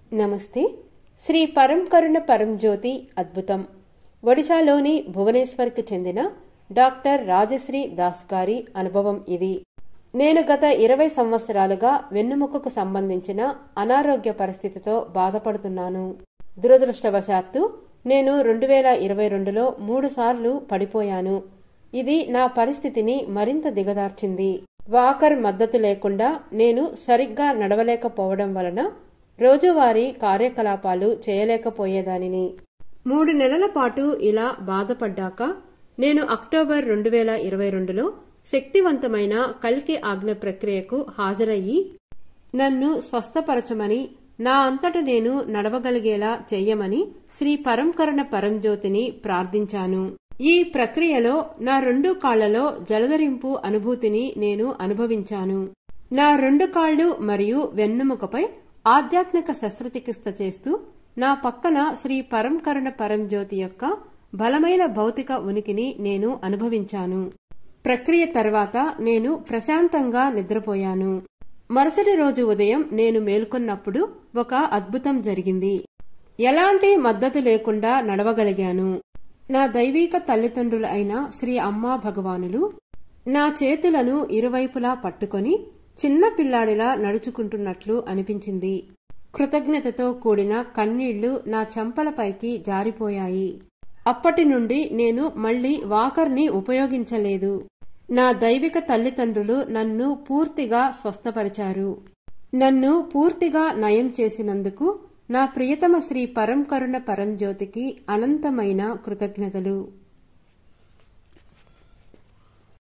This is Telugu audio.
నమస్తే శ్రీ పరం కరుణ పరం జ్యోతి అద్భుతం ఒడిశాలోని భువనేశ్వర్కి చెందిన డాక్టర్ రాజశ్రీ దాస్ గారి అనుభవం ఇది నేను గత ఇరవై సంవత్సరాలుగా వెన్నుముకకు సంబంధించిన అనారోగ్య పరిస్థితితో బాధపడుతున్నాను దురదృష్టవశాత్తు నేను రెండు వేల ఇరవై రెండులో మూడు సార్లు పడిపోయాను ఇది నా పరిస్థితిని మరింత దిగదార్చింది వాకర్ మద్దతు లేకుండా నేను సరిగ్గా నడవలేకపోవడం వలన రోజువారీ కార్యకలాపాలు చేయలేకపోయేదానిని మూడు నెలల పాటు ఇలా బాధపడ్డాక నేను అక్టోబర్ రెండు వేల ఇరవై రెండులో శక్తివంతమైన కల్కి ఆజ్ఞ ప్రక్రియకు హాజరయ్యి నన్ను స్వస్థపరచమని నా అంతట నేను నడవగలిగేలా చెయ్యమని శ్రీ పరంకరణ పరంజ్యోతిని ప్రార్థించాను ఈ ప్రక్రియలో నా రెండు కాళ్లలో జలధరింపు అనుభూతిని నేను అనుభవించాను నా రెండు కాళ్లు మరియు వెన్నుముకపై ఆధ్యాత్మిక శస్త్రచికిత్స చేస్తూ నా పక్కన శ్రీ పరంకరణ పరంజ్యోతి యొక్క బలమైన భౌతిక ఉనికిని నేను అనుభవించాను ప్రక్రియ తర్వాత నేను ప్రశాంతంగా నిద్రపోయాను మరుసటి రోజు ఉదయం నేను మేల్కొన్నప్పుడు ఒక అద్భుతం జరిగింది ఎలాంటి మద్దతు లేకుండా నడవగలిగాను నా దైవీక తల్లిదండ్రులు అయిన శ్రీ అమ్మా భగవానులు నా చేతులను ఇరువైపులా పట్టుకొని చిన్న పిల్లాడిలా నడుచుకుంటున్నట్లు అనిపించింది కృతజ్ఞతతో కూడిన కన్నీళ్లు నా చెంపలపైకి జారిపోయాయి అప్పటి నుండి నేను మళ్లీ వాకర్ని ఉపయోగించలేదు నా దైవిక తల్లిదండ్రులు నన్ను పూర్తిగా స్వస్థపరిచారు నన్ను పూర్తిగా నయం చేసినందుకు నా ప్రియతమ శ్రీ పరంకరుణ పరంజ్యోతికి అనంతమైన కృతజ్ఞతలు